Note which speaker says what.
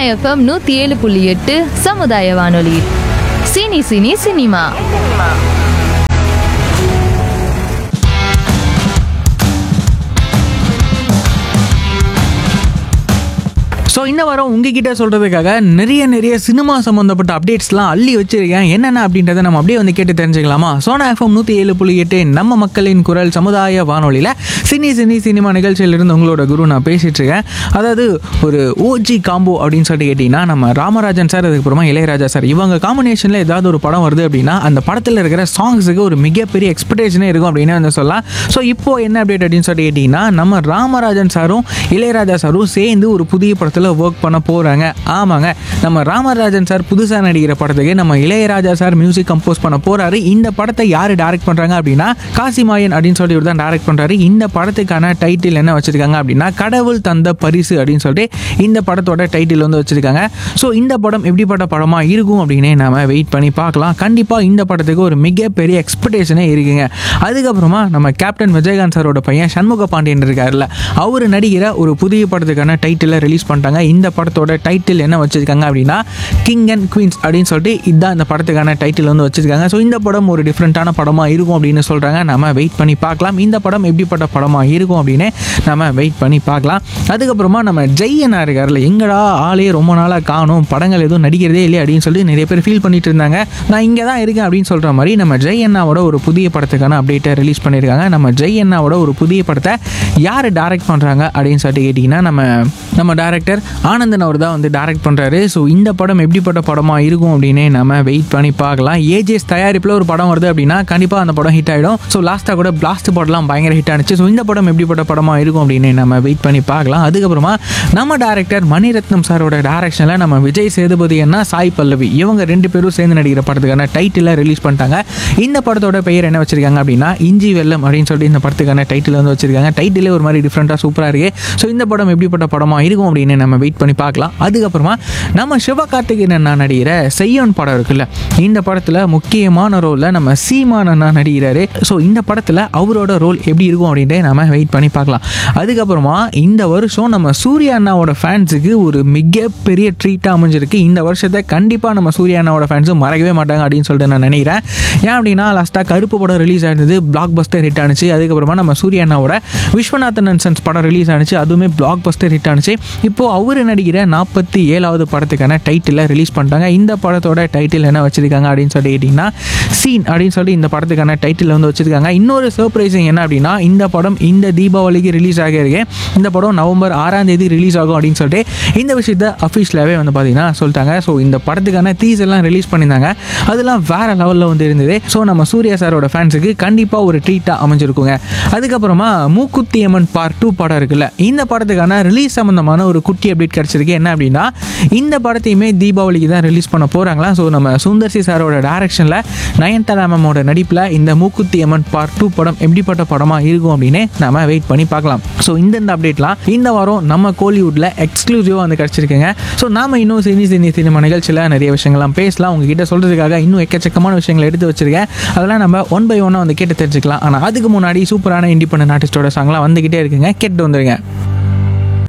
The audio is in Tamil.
Speaker 1: எஃப்எம் நூற்றி ஏழு புள்ளி எட்டு சமுதாய வானொலி சினி சினி சினிமா
Speaker 2: ஸோ இந்த வாரம் உங்ககிட்ட சொல்கிறதுக்காக நிறைய நிறைய சினிமா சம்மந்தப்பட்ட அப்டேட்ஸ்லாம் அள்ளி வச்சிருக்கேன் என்னென்ன அப்படின்றத நம்ம அப்படியே வந்து கேட்டு தெரிஞ்சுக்கலாமா சோனா எஃப்எம் நூற்றி ஏழு புள்ளி எட்டு நம்ம மக்களின் குரல் சமுதாய வானொலியில் சினி சினி சினிமா நிகழ்ச்சியிலிருந்து உங்களோட குரு நான் பேசிட்டு இருக்கேன் அதாவது ஒரு ஓஜி காம்போ அப்படின்னு சொல்லிட்டு கேட்டிங்கன்னா நம்ம ராமராஜன் சார் அதுக்கப்புறமா இளையராஜா சார் இவங்க காம்பினேஷனில் ஏதாவது ஒரு படம் வருது அப்படின்னா அந்த படத்தில் இருக்கிற சாங்ஸுக்கு ஒரு மிகப்பெரிய எக்ஸ்பெக்டேஷனே இருக்கும் அப்படின்னு வந்து சொல்லலாம் ஸோ இப்போ என்ன அப்டேட் அப்படின்னு சொல்லிட்டு கேட்டிங்கன்னா நம்ம ராமராஜன் சாரும் இளையராஜா சாரும் சேர்ந்து ஒரு புதிய படத்தில் ஒர்க் பண்ண போகிறாங்க ஆமாங்க நம்ம ராமராஜன் சார் புதுசாக நடிக்கிற படத்துக்கு நம்ம இளையராஜா சார் மியூசிக் கம்போஸ் பண்ண போகிறாரு இந்த படத்தை யார் டைரக்ட் பண்ணுறாங்க அப்படின்னா காசிமாயன் அப்படின்னு சொல்லி இவர் தான் டைரக்ட் பண்ணுறாரு இந்த படத்துக்கான டைட்டில் என்ன வச்சுருக்காங்க அப்படின்னா கடவுள் தந்த பரிசு அப்படின்னு சொல்லிட்டு இந்த படத்தோட டைட்டில் வந்து வச்சுருக்காங்க ஸோ இந்த படம் எப்படிப்பட்ட படமாக இருக்கும் அப்படின்னு நாம வெயிட் பண்ணி பார்க்கலாம் கண்டிப்பாக இந்த படத்துக்கு ஒரு மிகப்பெரிய எக்ஸ்பெக்டேஷனே இருக்குங்க அதுக்கப்புறமா நம்ம கேப்டன் விஜயகாந்த் சாரோட பையன் சண்முக பாண்டியன் இருக்காருல்ல அவர் நடிக்கிற ஒரு புதிய படத்துக்கான டைட்டிலை ரிலீஸ் பண்ணிட்டாங்க இந்த படத்தோட டைட்டில் என்ன வச்சிருக்காங்க அப்படின்னா கிங் அண்ட் குவீன்ஸ் அப்படின்னு சொல்லிட்டு இதுதான் இந்த படத்துக்கான டைட்டில் வந்து வச்சிருக்காங்க ஸோ இந்த படம் ஒரு டிஃப்ரெண்ட்டான படமாக இருக்கும் அப்படின்னு சொல்கிறாங்க நம்ம வெயிட் பண்ணி பார்க்கலாம் இந்த படம் எப்படிப்பட்ட படமாக இருக்கும் அப்படின்னு நம்ம வெயிட் பண்ணி பார்க்கலாம் அதுக்கப்புறமா நம்ம ஜெய்யனா இருக்கார்ல எங்கடா ஆளே ரொம்ப நாளாக காணும் படங்கள் எதுவும் நடிக்கிறதே இல்லை அப்படின்னு சொல்லி நிறைய பேர் ஃபீல் பண்ணிட்டு இருந்தாங்க நான் இங்கே தான் இருக்கேன் அப்படின்னு சொல்கிற மாதிரி நம்ம ஜெய் அண்ணாவோட ஒரு புதிய படத்துக்கான அப்டேட்டை ரிலீஸ் பண்ணியிருக்காங்க நம்ம ஜெய் அண்ணாவோட ஒரு புதிய படத்தை யார் டைரக்ட் பண்ணுறாங்க அப்படின்னு சொல்லிட்டு கேட்டிங்கன்னா நம்ம நம்ம டேரக்டர் ஆனந்தன் அவர் தான் வந்து டைரக்ட் பண்ணுறாரு ஸோ இந்த படம் எப்படிப்பட்ட படமாக இருக்கும் அப்படின்னு நம்ம வெயிட் பண்ணி பார்க்கலாம் ஏஜேஸ் தயாரிப்பில் ஒரு படம் வருது அப்படின்னா கண்டிப்பாக அந்த படம் ஹிட் ஆகிடும் ஸோ லாஸ்ட்டாக கூட பிளாஸ்ட் படம்லாம் பயங்கர ஹிட் ஆனிச்சு ஸோ இந்த படம் எப்படிப்பட்ட படமாக இருக்கும் அப்படின்னு நம்ம வெயிட் பண்ணி பார்க்கலாம் அதுக்கப்புறமா நம்ம டேரக்டர் மணிரத்னம் சாரோட டேரக்ஷனில் நம்ம விஜய் சேதுபதி அண்ணா சாய் பல்லவி இவங்க ரெண்டு பேரும் சேர்ந்து நடிக்கிற படத்துக்கான டைட்டிலை ரிலீஸ் பண்ணிட்டாங்க இந்த படத்தோட பெயர் என்ன வச்சிருக்காங்க அப்படின்னா இஞ்சி வெள்ளம் அப்படின்னு சொல்லிட்டு இந்த படத்துக்கான டைட்டில் வந்து வச்சிருக்காங்க டைட்டிலே ஒரு மாதிரி டிஃப்ரெண்ட்டாக சூப்பராக இருக்கு ஸோ இந்த படம் எப்படிப்பட்ட படமாக இருக்கும் அப்படின்னு நம்ம வெயிட் பண்ணி பார்க்கலாம் அதுக்கப்புறமா நம்ம சிவகார்த்திகேயன் அண்ணா நடிகிற செய்யோன் படம் இருக்குல்ல இந்த படத்தில் முக்கியமான ரோலில் நம்ம சீமான் அண்ணா நடிகிறாரு ஸோ இந்த படத்தில் அவரோட ரோல் எப்படி இருக்கும் அப்படின்ட்டு நம்ம வெயிட் பண்ணி பார்க்கலாம் அதுக்கப்புறமா இந்த வருஷம் நம்ம சூர்யா அண்ணாவோட ஃபேன்ஸுக்கு ஒரு மிகப்பெரிய ட்ரீட்டாக அமைஞ்சிருக்கு இந்த வருஷத்தை கண்டிப்பாக நம்ம சூர்யா அண்ணாவோட ஃபேன்ஸும் மறக்கவே மாட்டாங்க அப்படின்னு சொல்லிட்டு நான் நினைக்கிறேன் ஏன் அப்படின்னா லாஸ்ட்டாக கருப்பு படம் ரிலீஸ் ஆயிருந்தது பிளாக் பஸ்டர் ஹிட் ஆனிச்சு அதுக்கப்புறமா நம்ம சூர்யா அண்ணாவோட விஸ்வநாதன் அண்ட் சன்ஸ் படம் ரிலீஸ் ஆனிச்சு அதுவுமே பிளாக் பஸ்டர் ஹிட் ஆனிச்சு இப்போ அவர் நடிக்கிற நாற்பத்தி ஏழாவது படத்துக்கான டைட்டிலை ரிலீஸ் பண்ணிட்டாங்க இந்த படத்தோட டைட்டில் என்ன வச்சிருக்காங்க அப்படின்னு சொல்லி கேட்டிங்கன்னா சீன் அப்படின்னு சொல்லி இந்த படத்துக்கான டைட்டில் வந்து வச்சிருக்காங்க இன்னொரு சர்ப்ரைசிங் என்ன அப்படின்னா இந்த படம் இந்த தீபாவளிக்கு ரிலீஸ் ஆகியிருக்கு இந்த படம் நவம்பர் ஆறாம் தேதி ரிலீஸ் ஆகும் அப்படின்னு சொல்லிட்டு இந்த விஷயத்த அஃபீஷியலாகவே வந்து பார்த்தீங்கன்னா சொல்லிட்டாங்க ஸோ இந்த படத்துக்கான தீஸ் எல்லாம் ரிலீஸ் பண்ணியிருந்தாங்க அதெல்லாம் வேற லெவலில் வந்து இருந்தது ஸோ நம்ம சூர்யா சாரோட ஃபேன்ஸுக்கு கண்டிப்பாக ஒரு ட்ரீட்டாக அமைஞ்சிருக்குங்க அதுக்கப்புறமா மூக்குத்தி அம்மன் பார்ட் டூ படம் இருக்குல்ல இந்த படத்துக்கான ரிலீஸ் சம்மந்தமான ஒரு குட்டி அப்டேட் கிடச்சிருக்கு என்ன அப்படின்னா இந்த படத்தையுமே தீபாவளிக்கு தான் ரிலீஸ் பண்ண போகிறாங்களாம் ஸோ நம்ம சுந்தர்சி சாரோட டைரக்ஷனில் நயன்தாரா மேமோட நடிப்பில் இந்த மூக்குத்தி அம்மன் பார்ட் டூ படம் எப்படிப்பட்ட படமாக இருக்கும் அப்படின்னு நம்ம வெயிட் பண்ணி பார்க்கலாம் ஸோ இந்தந்த அப்டேட்லாம் இந்த வாரம் நம்ம கோலிவுட்டில் எக்ஸ்க்ளூசிவாக வந்து கிடச்சிருக்குங்க ஸோ நாம இன்னும் சினி சினி சினிமா நிகழ்ச்சியில் நிறைய விஷயங்கள்லாம் பேசலாம் உங்ககிட்ட சொல்கிறதுக்காக இன்னும் எக்கச்சக்கமான விஷயங்களை எடுத்து வச்சிருக்கேன் அதெல்லாம் நம்ம ஒன் பை ஒன்னாக வந்து கேட்டு தெரிஞ்சுக்கலாம் ஆனால் அதுக்கு முன்னாடி சூப்பரான இண்டிபெண்டன்ட் ஆர்டிஸ்டோட சாங்லாம் வந்துக்கிட்டே இருக்குங்க கேட்டு வந்துருங்க